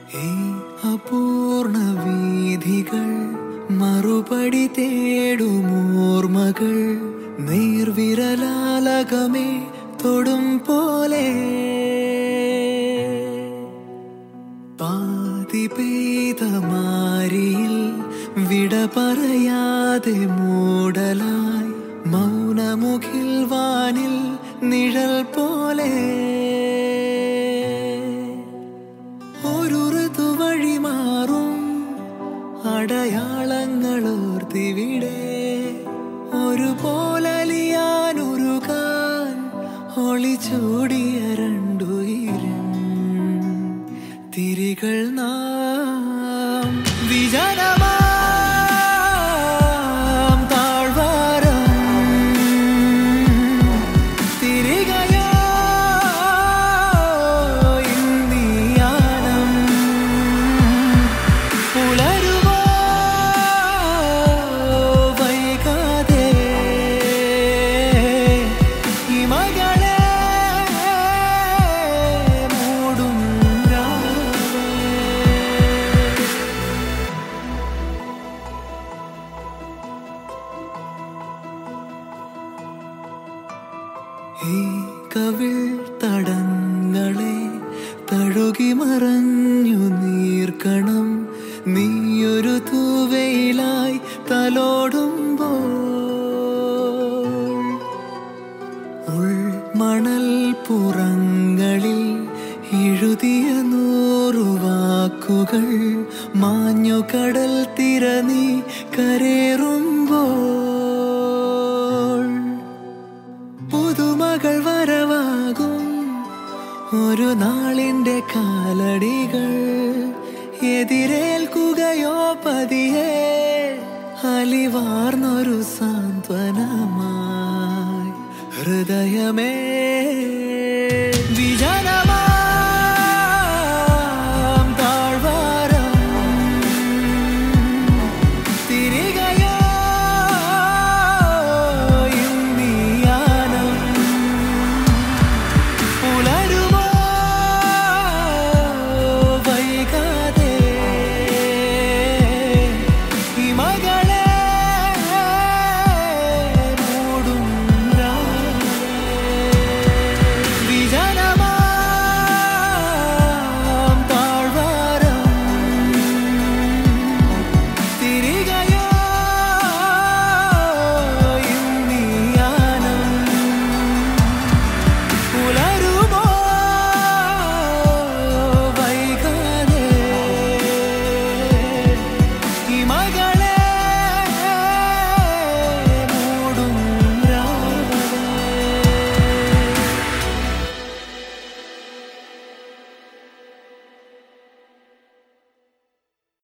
ഈ അപൂർണ വീഥികൾ മറുപടി തേടുമോർമകൾ നീർവിരലാലകമേ തൊടും പോലെ പാതി പെയ്ത മാരിയിൽ വിട പറയാതെ മൂടലായി മൗനമുഖിൽ വാനിൽ നിഴൽ പോലെ ഒരു ഋതു വഴി മാറും അടയാളങ്ങളോർത്തിവിടെ ഒരു പോലലിയാനുരുകാൻ ഒളിച്ചോടിയ രണ്ടുയിരും തിരികൾ നാം വിജനമാം താഴ്വാരം തിരികയോ ഇന്നീയാനം പുലരുമോ വൈകാതെ ഇമകളെ മൂടും രാവേ ഈ കവിൾ തടങ്ങളെ തഴുകി മറഞ്ഞു നീർക്കണം നീയൊരു തൂവയിലായി തലോടുമ്പോൾ ഉൾമണൽ പുറങ്ങളിൽ എഴുതിയ നൂറു വാക്കുകൾ മാഞ്ഞു കടൽ തിരനീ കരേറുമ്പോൾ പുതുമകൾ വരവാകും ഒരു നാളിന്റെ കാലടികൾ എതിരേൽക്കുകയോ പതിയെ അലിവാർന്നൊരു സാന്ത്വനമായി ഹൃദയമേ